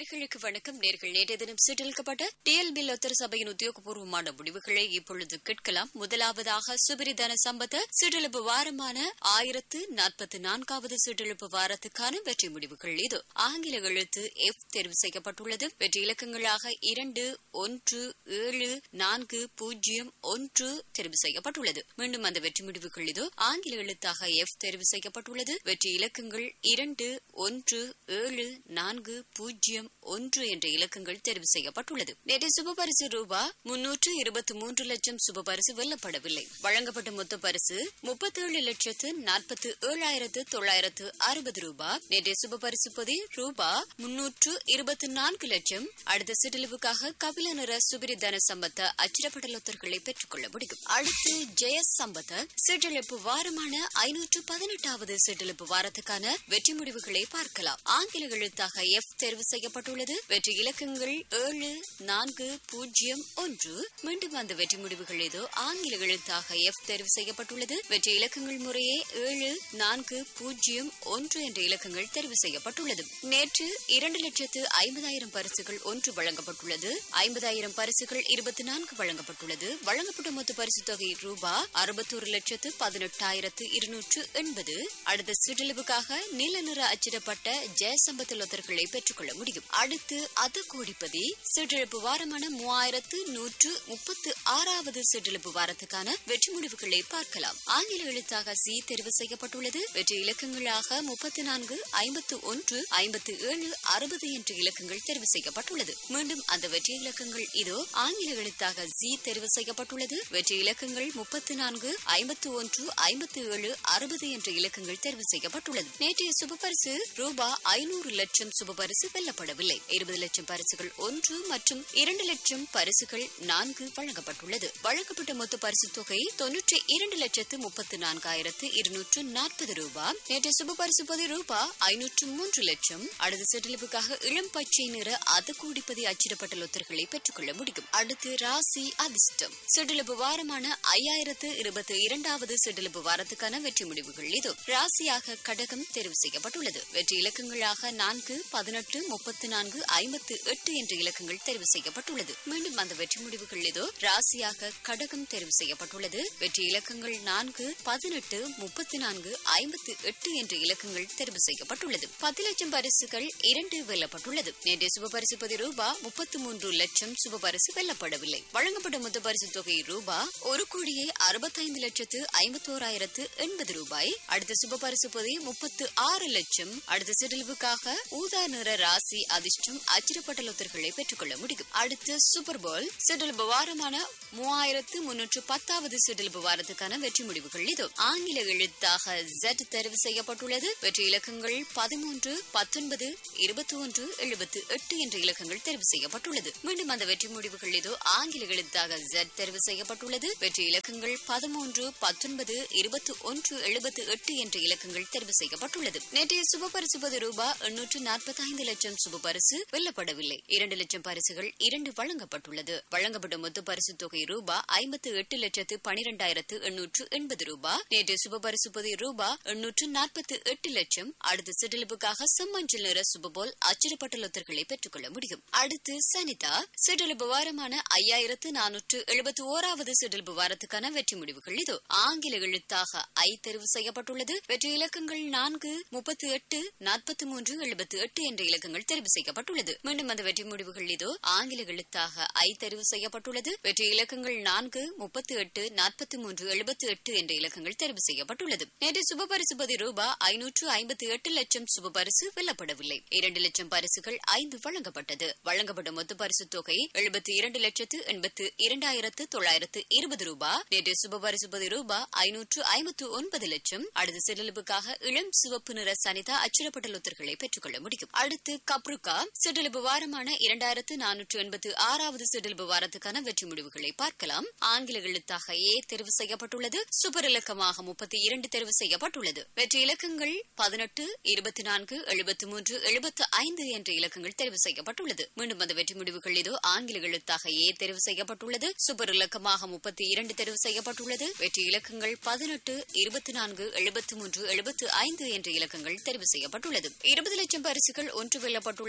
நேர்களுக்கு வணக்கம் நேர்கள் நேற்றைய தினம் சீட்டளிக்கப்பட்ட டிஎல்பி லொத்தர் சபையின் உத்தியோகபூர்வமான முடிவுகளை இப்பொழுது கேட்கலாம் முதலாவதாக சுபரிதன சம்பத்த சீட்டெழுப்பு வாரமான ஆயிரத்து நாற்பத்தி நான்காவது சீட்டெழுப்பு வாரத்துக்கான வெற்றி முடிவுகள் இது ஆங்கில எழுத்து எஃப் தேர்வு செய்யப்பட்டுள்ளது வெற்றி இலக்கங்களாக இரண்டு ஒன்று ஏழு நான்கு பூஜ்ஜியம் ஒன்று தேர்வு செய்யப்பட்டுள்ளது மீண்டும் அந்த வெற்றி முடிவுகள் இது ஆங்கில எழுத்தாக எஃப் தேர்வு செய்யப்பட்டுள்ளது வெற்றி இலக்கங்கள் இரண்டு ஒன்று ஏழு நான்கு பூஜ்ஜியம் ஒன்று என்ற இலக்கங்கள் தெரிவு செய்யப்பட்டுள்ளது நேற்று சுபபரிசு ரூபா முன்னூற்று இருபத்தி மூன்று லட்சம் சுபபரிசு வெல்லப்படவில்லை வழங்கப்பட்ட மொத்த பரிசு முப்பத்தேழு லட்சத்து நாற்பத்தி ஏழாயிரத்து தொள்ளாயிரத்து அறுபது ரூபாய் நேற்றைய சுபபரிசு பொதி ரூபா முன்னூற்று இருபத்தி நான்கு லட்சம் அடுத்த சிற்றிழிவுக்காக கபில நிற சுபிரி தன சம்பத்த அச்சிடப்பட்ட லொத்தர்களை பெற்றுக் கொள்ள முடியும் அடுத்து ஜெய சம்பத்த சீட்டெழுப்பு வாரமான ஐநூற்று பதினெட்டாவது சீட்டெழுப்பு வாரத்துக்கான வெற்றி முடிவுகளை பார்க்கலாம் ஆங்கில எழுத்தாக எஃப் தேர்வு செய்யப்பட்டுள்ளது வெற்றி இலக்கங்கள் ஏழு நான்கு பூஜ்ஜியம் ஒன்று மீண்டும் அந்த வெற்றி முடிவுகள் ஏதோ ஆங்கில எழுத்தாக எஃப் தேர்வு செய்யப்பட்டுள்ளது வெற்றி இலக்கங்கள் முறையே ஏழு நான்கு பூஜ்ஜியம் ஒன்று என்ற இலக்கங்கள் தெரிவு செய்யப்பட்டுள்ளது நேற்று இரண்டு லட்சத்து ஐம்பதாயிரம் பரிசுகள் ஒன்று வழங்கப்பட்டுள்ளது ஐம்பதாயிரம் பரிசுகள் இருபத்தி நான்கு வழங்கப்பட்டுள்ளது வழங்கப்பட்ட மொத்த பரிசு தொகை ரூபா அறுபத்தோரு லட்சத்து பதினெட்டாயிரத்து இருநூற்று எண்பது அடுத்த சிற்றிழிவுக்காக நீல நிற அச்சிடப்பட்ட ஜெயசம்பத் லொத்தர்களை பெற்றுக்கொள்ள முடியும் அடுத்து அது கோடிப்பதி சிற்றிழப்பு வாரமான மூவாயிரத்து நூற்று முப்பத்து ஆறாவது சிற்றிழப்பு வாரத்துக்கான வெற்றி முடிவுகளை பார்க்கலாம் ஆங்கில எழுத்தாக சி தெரிவு செய்யப்பட்டுள்ளது வெற்றி இலக்கங்களாக முப்பத்தி நான்கு ஐம்பத்து ஒன்று ஐம்பத்து ஏழு அறுபது என்ற இலக்கங்கள் தெரிவு செய்யப்பட்டுள்ளது மீண்டும் அந்த வெற்றி இலக்கங்கள் இதோ ஆங்கில எழுத்தாக ஜி தெரிவு செய்யப்பட்டுள்ளது வெற்றி இலக்கங்கள் முப்பத்தி நான்கு ஐம்பத்து ஒன்று ஐம்பத்து ஏழு அறுபது என்ற இலக்கங்கள் தெரிவு செய்யப்பட்டுள்ளது நேற்றைய சுபபரிசு ரூபா ஐநூறு லட்சம் சுபபரிசு வெல்லப்படவில்லை இருபது லட்சம் பரிசுகள் ஒன்று மற்றும் இரண்டு லட்சம் பரிசுகள் நான்கு வழங்கப்பட்டுள்ளது வழங்கப்பட்ட மொத்த பரிசு தொகை தொன்னூற்றி இரண்டு லட்சத்து முப்பத்தி நான்காயிரத்து இருநூற்று நாற்பது ரூபாய் நேற்று சுப பரிசு பதி ரூபாய் ஐநூற்று மூன்று லட்சம் அடுத்த செட்டிலுக்காக இளம் பச்சை நிற அது கூடிப்பதி அச்சிடப்பட்ட லொத்தர்களை பெற்றுக்கொள்ள முடியும் அடுத்து ராசி அதிர்ஷ்டம் செட்டிலுப்பு வாரமான ஐயாயிரத்து இருபத்தி இரண்டாவது செட்டிலுப்பு வாரத்துக்கான வெற்றி முடிவுகள் இது ராசியாக கடகம் தெரிவு செய்யப்பட்டுள்ளது வெற்றி இலக்கங்களாக நான்கு பதினெட்டு முப்பத்தி நான்கு ஐம்பத்து எட்டு என்ற இலக்கங்கள் தெரிவு செய்யப்பட்டுள்ளது மீண்டும் அந்த வெற்றி முடிவுகள் இதோ ராசியாக கடகம் தெரிவு செய்யப்பட்டுள்ளது வெற்றி இலக்கங்கள் நான்கு பதினெட்டு முப்பத்தி நான்கு ஐம்பத்து எட்டு என்ற இலக்கங்கள் தெரிவு செய்யப்பட்டுள்ளது பத்து லட்சம் பரிசுகள் இரண்டு வெல்லப்பட்டுள்ளது நேற்றைய சுபபரிசு பதி ரூபா முப்பத்தி மூன்று லட்சம் சுபபரிசு வெல்லப்படவில்லை வழங்கப்பட்ட மொத்த பரிசு தொகை ரூபா ஒரு கோடியே அறுபத்தைந்து லட்சத்து ஐம்பத்தோராயிரத்து எண்பது ரூபாய் அடுத்த சுபபரிசு பதி முப்பத்து ஆறு லட்சம் அடுத்த சிறிலுவுக்காக ஊதா நிற ராசி அதிர்ஷ்டம் அச்சிடப்பட்ட லொத்தர்களை பெற்றுக்கொள்ள முடியும் அடுத்து சூப்பர் போல் சிடில்பு வாரமான மூவாயிரத்து முன்னூற்று பத்தாவது சிடில்பு வாரத்துக்கான வெற்றி முடிவுகள் இது ஆங்கில எழுத்தாக ஜெட் தெரிவு செய்யப்பட்டுள்ளது வெற்றி இலக்கங்கள் பதிமூன்று பத்தொன்பது இருபத்தி ஒன்று எழுபத்து எட்டு என்ற இலக்கங்கள் தெரிவு செய்யப்பட்டுள்ளது மீண்டும் அந்த வெற்றி முடிவுகள் இது ஆங்கில எழுத்தாக ஜெட் தெரிவு செய்யப்பட்டுள்ளது வெற்றி இலக்கங்கள் பதிமூன்று பத்தொன்பது இருபத்தி ஒன்று எழுபத்து எட்டு என்ற இலக்கங்கள் தெரிவு செய்யப்பட்டுள்ளது நேற்றைய சுபபரிசு பது ரூபாய் எண்ணூற்று நாற்பத்தி ஐந்து லட்சம் சுபபரிசு வெல்லப்படவில்லை இரண்டு லட்சம் பரிசுகள் இரண்டு வழங்கப்பட்டுள்ளது வழங்கப்பட்ட மொத்த பரிசு தொகை ரூபாய் ஐம்பத்து எட்டு லட்சத்து பனிரெண்டாயிரத்து எண்ணூற்று எண்பது ரூபாய் நேற்று சுபபரிசு பதி ரூபாய் எண்ணூற்று நாற்பத்தி எட்டு லட்சம் அடுத்த சிற்றிலிப்புக்காக செம்மஞ்சள் நிற சுபபோல் அச்சிடப்பட்ட லொத்தர்களை பெற்றுக்கொள்ள முடியும் அடுத்து சனிதா சிற்றிலிப்பு வாரமான ஐயாயிரத்து நானூற்று எழுபத்தி ஓராவது சிற்றிலிப்பு வாரத்துக்கான வெற்றி முடிவுகள் இது ஆங்கில எழுத்தாக ஐ தெரிவு செய்யப்பட்டுள்ளது வெற்றி இலக்கங்கள் நான்கு முப்பத்தி எட்டு நாற்பத்தி மூன்று எழுபத்தி எட்டு என்ற இலக்கங்கள் தெரிவு செய்யப்பட்டுள்ளது மீண்டும் அந்த வெற்றி முடிவுகள் இதோ ஆங்கில எழுத்தாக ஐ தெரிவு செய்யப்பட்டுள்ளது வெற்றி இலக்கங்கள் நான்கு முப்பத்தி எட்டு நாற்பத்தி மூன்று எழுபத்தி எட்டு என்ற இலக்கங்கள் தெரிவு செய்யப்பட்டுள்ளது நேற்று சுபபரிசு பதி ரூபாய் ஐநூற்று ஐம்பத்தி எட்டு லட்சம் சுபபரிசு வெல்லப்படவில்லை இரண்டு லட்சம் பரிசுகள் ஐந்து வழங்கப்பட்டது வழங்கப்பட்ட மொத்த பரிசு தொகை எழுபத்தி இரண்டு லட்சத்து எண்பத்து இரண்டாயிரத்து தொள்ளாயிரத்து இருபது ரூபாய் நேற்று சுபபரிசு பதி ரூபாய் ஐநூற்று ஐம்பத்து ஒன்பது லட்சம் அடுத்த சிறலுப்புக்காக இளம் சிவப்பு நிற சனிதா அச்சிடப்பட்ட லொத்தர்களை பெற்றுக்கொள்ள முடியும் அடுத்து கப்ருக்கா சிற்றிலிப்பு வாரமான இரண்டாயிரத்து நானூற்று எண்பத்து ஆறாவது சிற்றிலிப்பு வாரத்துக்கான வெற்றி முடிவுகளை பார்க்கலாம் ஆங்கில எழுத்தாக ஏ தெரிவு செய்யப்பட்டுள்ளது சுபர் இலக்கமாக முப்பத்தி இரண்டு தெரிவு செய்யப்பட்டுள்ளது வெற்றி இலக்கங்கள் பதினெட்டு இருபத்தி நான்கு எழுபத்தி மூன்று எழுபத்து ஐந்து என்ற இலக்கங்கள் தெரிவு செய்யப்பட்டுள்ளது மீண்டும் அந்த வெற்றி முடிவுகள் இதோ ஆங்கில எழுத்தாக ஏ தெரிவு செய்யப்பட்டுள்ளது சுபர் இலக்கமாக முப்பத்தி இரண்டு தெரிவு செய்யப்பட்டுள்ளது வெற்றி இலக்கங்கள் பதினெட்டு இருபத்தி நான்கு எழுபத்தி மூன்று எழுபத்து ஐந்து என்ற இலக்கங்கள் தெரிவு செய்யப்பட்டுள்ளது இருபது லட்சம் பரிசுகள் ஒன்று வெல்லப்பட்டுள்ளது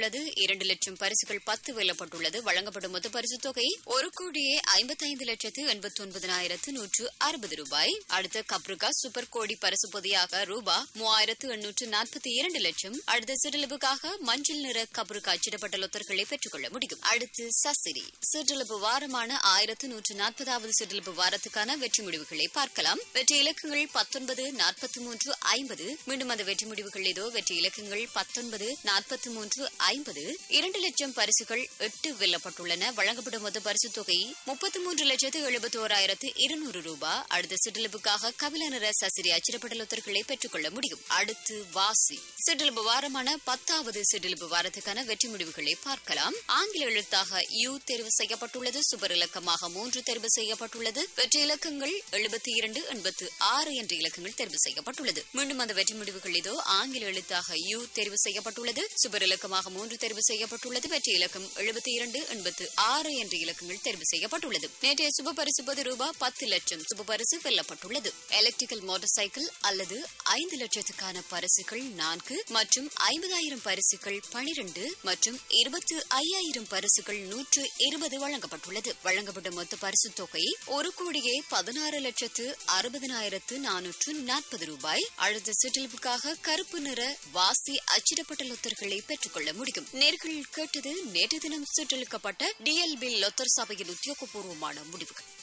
வெல்லப்பட்டுள்ளது இரண்டு லட்சம் பரிசுகள் பத்து வெல்லப்பட்டுள்ளது வழங்கப்படும் மொத்த பரிசு தொகை ஒரு கோடியே ஐம்பத்தைந்து லட்சத்து எண்பத்தி ஒன்பதாயிரத்து நூற்று அறுபது ரூபாய் அடுத்த கப்ருகா சூப்பர் கோடி பரிசு பொதியாக ரூபா மூவாயிரத்து எண்ணூற்று நாற்பத்தி இரண்டு லட்சம் அடுத்த சிறிலவுக்காக மஞ்சள் நிற கப்ருகா அச்சிடப்பட்ட லொத்தர்களை பெற்றுக்கொள்ள முடியும் அடுத்து சசிரி சிற்றிலப்பு வாரமான ஆயிரத்து நூற்று நாற்பதாவது சிற்றிலப்பு வாரத்துக்கான வெற்றி முடிவுகளை பார்க்கலாம் வெற்றி இலக்கங்கள் பத்தொன்பது நாற்பத்தி மூன்று ஐம்பது மீண்டும் அந்த வெற்றி முடிவுகள் இதோ வெற்றி இலக்கங்கள் பத்தொன்பது நாற்பத்தி மூன்று ஐம்பது இரண்டு லட்சம் பரிசுகள் எட்டு வெல்லப்பட்டுள்ளன வழங்கப்படும் மொத்த பரிசு தொகை முப்பத்தி மூன்று லட்சத்து எழுபத்தி ஓராயிரத்து இருநூறு ரூபாய் அடுத்த சிற்றிலப்புக்காக கபில நிற சசிரி அச்சிடப்பட்ட லொத்தர்களை பெற்றுக்கொள்ள முடியும் அடுத்து வாசி சிற்றிலப்பு வாரமான பத்தாவது சிற்றிலப்பு வாரத்துக்கான வெற்றி முடிவுகளை பார்க்கலாம் ஆங்கில எழுத்தாக யூ தேர்வு செய்யப்பட்டுள்ளது சுபர் இலக்கமாக மூன்று தேர்வு செய்யப்பட்டுள்ளது வெற்றி இலக்கங்கள் எழுபத்தி இரண்டு எண்பத்து ஆறு என்ற இலக்கங்கள் தேர்வு செய்யப்பட்டுள்ளது மீண்டும் அந்த வெற்றி முடிவுகள் இதோ ஆங்கில எழுத்தாக யூ தேர்வு செய்யப்பட்டுள்ளது சுபர் இலக்கமாக மூன்று தேர்வு செய்யப்பட்டுள்ளது வெற்றி இலக்கம் எழுபத்தி இரண்டு எண்பத்து ஆறு என்ற இலக்கங்கள் தேர்வு செய்யப்பட்டுள்ளது நேற்றைய சுப பரிசு பது ரூபாய் பத்து லட்சம் சுப பரிசு வெல்லப்பட்டுள்ளது எலக்ட்ரிக்கல் மோட்டார் சைக்கிள் அல்லது ஐந்து லட்சத்துக்கான பரிசுகள் நான்கு மற்றும் ஐம்பதாயிரம் பரிசுகள் பனிரெண்டு மற்றும் இருபத்தி ஐயாயிரம் பரிசுகள் நூற்று இருபது வழங்கப்பட்டுள்ளது வழங்கப்பட்ட மொத்த பரிசு தொகை ஒரு கோடியே பதினாறு லட்சத்து அறுபதனாயிரத்து நானூற்று நாற்பது ரூபாய் அடுத்த சிற்றிலப்புக்காக கருப்பு நிற வாசி அச்சிடப்பட்ட லொத்தர்களை பெற்றுக்கொள்ள முடியும் நேர்கள் கேட்டது நேற்று தினம் சுற்றளிக்கப்பட்ட டிஎல்பி லொத்தர் சபையின் உத்தியோகபூர்வமான முடிவுகள்